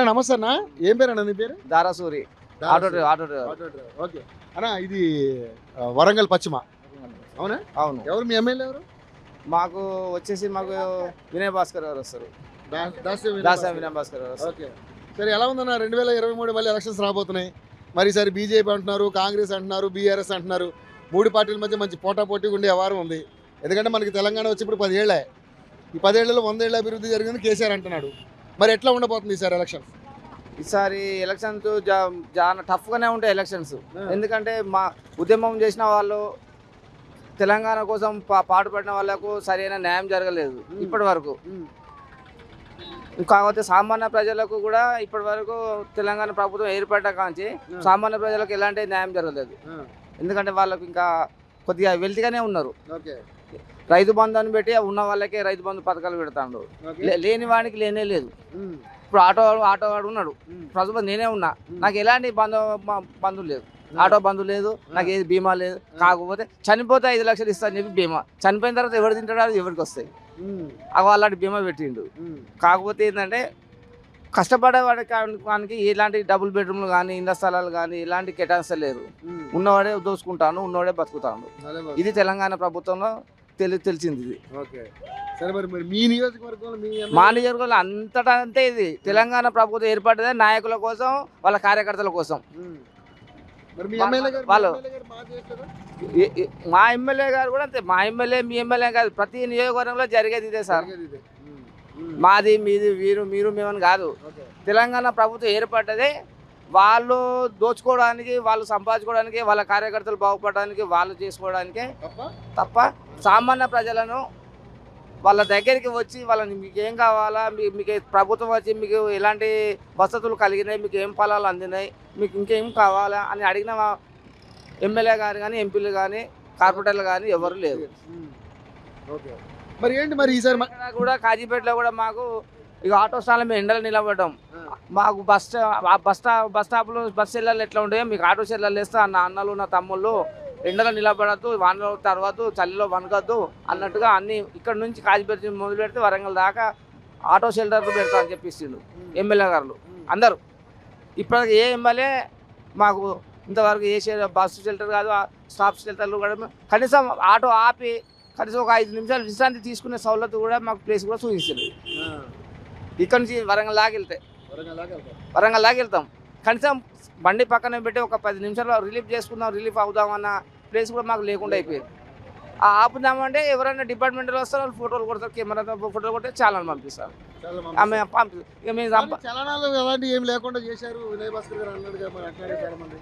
నమస్తే అన్న ఏం పేరు అన్న నీ పేరు Darasuri auto driver auto driver auto driver. Okay అన్న ఇది ఆ, వరంగల్ పశ్చిమ అవునా అవును ఎవరు మీ ఎమ్మెల్యే ఎవరు మాకు వచ్చేసి మాకు వినయ్ భాస్కర్ గారు వస్తారు దా- దాస్యం వినయ్ దాసా భాస్కర్. వినయ్ భాస్కర్ గారు వస్తారు ఓకే సరే ఎలా ఉందన్న రెండు వేల ఇరవై మూడు మళ్ళీ ఎలక్షన్స్ రాబోతున్నాయి మరి ఈసారి బీజేపీ అంటున్నారు కాంగ్రెస్ అంటున్నారు బీఆర్ఎస్ అంటున్నారు మూడు పార్టీల మధ్య మంచి పోటాపోటీగా ఉండే వ్యవహారం ఉంది ఎందుకంటే మనకి తెలంగాణ వచ్చి ఇప్పుడు పదేళ్లే ఈ పదేళ్లలో వందేళ్ల అభివృద్ధి జరిగిందని కేసీఆర్ అంటున్నాడు మరి ఎట్లా ఉండబోతుంది ఈసారి ఎలక్షన్ ఈసారి ఎలక్షన్స్ చాలా టఫ్ గానే ఉంటాయి ఎలక్షన్స్ ఎందుకంటే మా ఉద్యమం చేసిన వాళ్ళు తెలంగాణ కోసం పా- పాటుపడిన వాళ్ళకు సరైన న్యాయం జరగలేదు ఇప్పటి వరకు కాకపోతే సామాన్య ప్రజలకు కూడా ఇప్పటి వరకు తెలంగాణ ప్రభుత్వం ఏర్పడ్డ కాంచి సామాన్య ప్రజలకు ఎలాంటి న్యాయం జరగలేదు ఎందుకంటే వాళ్ళకు ఇంకా కొద్దిగా వెల్తిగానే ఉన్నారు ఓకే రైతు బంధు అని పెట్టి ఉన్న వాళ్ళకే రైతు బంధు పథకాలు పెడతాడు లే- లేని వాడికి లేనే లేదు ఇప్పుడు ఆటో వాడు- ఆటో వాడు ఉన్నాడు ప్రస్తుతం నేనే ఉన్నా నాకు ఎలాంటి బంధు బ- బంధు లేదు ఆటో బంధు లేదు నాకు ఏది బీమా లేదు కాకపోతే చనిపోతే ఐదు లక్షలు ఇస్తా అని చెప్పి బీమా చనిపోయిన తర్వాత ఎవరు తింటాడో అది ఎవరికి వస్తాయి అవి అలాంటి బీమా పెట్టిండు కాకపోతే ఏంటంటే కష్టపడే వాడికి వానికి ఎలాంటి డబుల్ బెడ్రూమ్లు కానీ ఇళ్ళ స్థలాలు కానీ ఎలాంటి కేటాయించలేరు ఉన్నవాడే దోసుకుంటాను ఉన్నవాడే బతుకుతాను ఇది తెలంగాణ ప్రభుత్వంలో తెలి తెలిసింది ఇది ఓకే సరే మరి మరి మీ నియోజకవర్గంలో మీ ఎమ్మెల్యే- మా నియోజకవర్గంలో అంతటా అంతే ఇది తెలంగాణ ప్రభుత్వం ఏర్పడ్డదే నాయకుల కోసం వాళ్ళ కార్యకర్తల కోసం ఉమ్. మరి మీ వా- ఎమ్మెల్యే గారు మీ వాళ్ళు- ఎమ్మెల్యే గారు బాగా చేయట్లేదా? ఈ- ఈ- మా ఎమ్మెల్యే గారు కూడా అంతే మా ఎమ్మెల్యే మీ ఎమ్మెల్యే కాదు ప్రతి నియోజకవర్గంలో జరిగేది ఇదే సార్ జరిగేది ఇదే. ఉమ్. ఉమ్. మాది మీది వీరు మీరు మేమని కాదు ఓకే. తెలంగాణ ప్రభుత్వం ఏర్పడ్డదే వాళ్ళు దోచుకోవడానికి వాళ్ళు సంపాదించుకోవడానికి వాళ్ళ కార్యకర్తలు బాగుపడడానికి వాళ్ళు చేసుకోవడానికే తప్ప తప్ప సామాన్య ప్రజలను వాళ్ళ దగ్గరికి వచ్చి వాళ్ళని మీకు ఏం కావాలా మీ- మీకు ప్రభుత్వం వచ్చి మీకు ఎలాంటి వసతులు కలిగినాయి మీకు ఏం ఫలాలు అందినాయి మీకు ఇంకేం కావాలా అని అడిగిన వా- ఎమ్మెల్యే గారు కానీ ఎంపీలు కానీ కార్పొరేటర్లు కానీ ఎవరు లేరు ఉమ్. ఓకే మరి ఏంటి మరి ఈసారి మ- ఇక్కడ కూడా కాజీపేటలో కూడా మాకు ఇక ఆటో స్టాండ్లో మేము ఎండలు నిలబడ్డాం మాకు బస్ స్టా- ఆ బస్ స్టాప్ బస్ స్టాప్లో బస్ సెల్లర్లు ఎట్లా ఉంటాయో మీకు ఆటో సెల్లర్లు వేస్తే నా అన్నలు నా తమ్ముళ్ళు ఎండలో నిలబడద్దు వానలో తర్వాత చలిలో వనకద్దు అన్నట్టుగా అన్ని ఇక్కడ నుంచి కాజీపేట మొదలు పెడితే వరంగల్ దాకా ఆటో షెల్టర్లు పెడతా అని చెప్పిస్తుండు ఎమ్మెల్యే గారు అందరూ ఇప్పటికి ఏ ఎమ్మెల్యే మాకు ఇంతవరకు ఏ షె- బస్సు షెల్టర్ కాదు ఆ స్టాప్ షెల్టర్లు కూడా కనీసం ఆటో ఆపి కనీసం ఒక ఐదు నిమిషాలు విశ్రాంతి తీసుకునే సౌలత్ కూడా మాకు ప్లేస్ కూడా చూపిస్తుంది ఆ, ఇక్కడ నుంచి వరంగల్ లాగా వెళ్తే వరంగల్ దాకా వెళ్తాం. వరంగల్ లాగా వెళ్తాం కనీసం బండి పక్కన పెట్టి ఒక పది నిమిషాలు రిలీఫ్ చేసుకుందాం రిలీఫ్ అవుదామన్న ప్లేస్ కూడా మాకు లేకుండా అయిపోయింది ఆ ఆపుదామంటే ఎవరైనా డిపార్ట్మెంట్లో వస్తారు వాళ్ళు ఫోటోలు కొడతారు కెమెరాతో ఫోటోలు కొడితే చాలా పంపిస్తారు చాలా మంది. ఆమె పంపి ఇక మేము సంప కానీ చలనాలు అలాంటి ఏం లేకుండా చేశారు వినయ్ భాస్కర్ గారు అన్నాడు కదా మరి అంటున్నారు చాలా మంది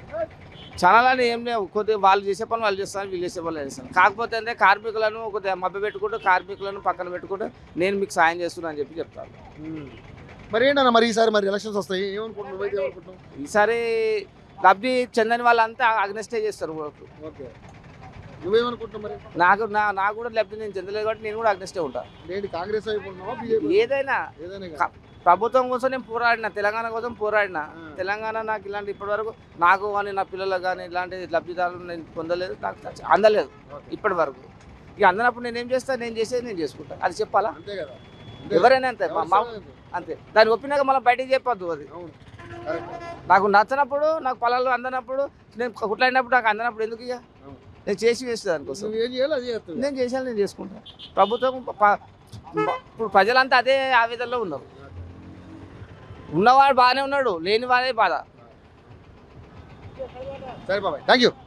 ఛానల్ ఏం లేవు కొద్దిగా వాళ్ళు చేసే పని వాళ్ళు చేస్తారు వీళ్ళు చేసే పనులు చేస్తారు కాకపోతే అంటే కార్మికులను కొద్దిగా మభ్య పెట్టుకుంటూ కార్మికులను పక్కన పెట్టుకుంటూ నేను మీకు సాయం చేస్తున్నాను అని చెప్పి చెప్తాను ఉమ్. మరి ఏంటన్నా మరి ఈసారి మరి ఎలక్షన్స్ వస్తాయి ఏమనుకుంటున్నావు నువ్వైతే ఏమనుకుంటున్నావు ఈసారి లబ్ధి చెందని వాళ్ళంతా అగ్నెస్టే చేస్తారు ఓట్లు ఓకే నువ్వేమనుకుంటున్నావు మరి నాకు నా నాకు కూడా లబ్ధి నేను చెందలేదు కాబట్టి నేను కూడా అగ్నెస్టే ఉంటాను ఏంటి కాంగ్రెస్ వైపు ఉన్నావా బీజేపీ ఏదైనా ఏదైనా క- ప్రభుత్వం కోసం నేను పోరాడిన తెలంగాణ కోసం పోరాడిన తెలంగాణ నాకు ఇలాంటి ఇప్పటివరకు నాకు కానీ నా పిల్లలకు కానీ ఇలాంటి లబ్ధిదారులు నేను పొందలేదు నాకు చ- అందలేదు ఇప్పటి వరకు ఇక అందనప్పుడు నేను ఏం చేస్తాను నేను చేసేది నేను చేసుకుంటాను అది చెప్పాలా అంతే కదా ఎవరైనా అంతే మా- మా- ఎవరు సరే అంతే దాన్ని ఒప్పినాక మళ్ళీ బయటికి చెప్పొద్దు అది అవును కరెక్ట్ నాకు నచ్చనప్పుడు నాకు పొలాలు అందనప్పుడు నేను కుట్లాడినప్పుడు నాకు అందనప్పుడు ఎందుకు ఇక అవును. నేను చేసి వేస్తుంది దానికోసం నువ్వు ఏం చేయాలో అది చేస్తావు నేను చేసాను నేను చేసుకుంటాను ప్రభుత్వం ప- ఇప్పుడు ప్రజలంతా అదే ఆవేదనలో ఉన్నారు ఉన్నవాడు బాగానే ఉన్నాడు లేని వాడే బాధ సరే బాబాయ్ థ్యాంక్ యూ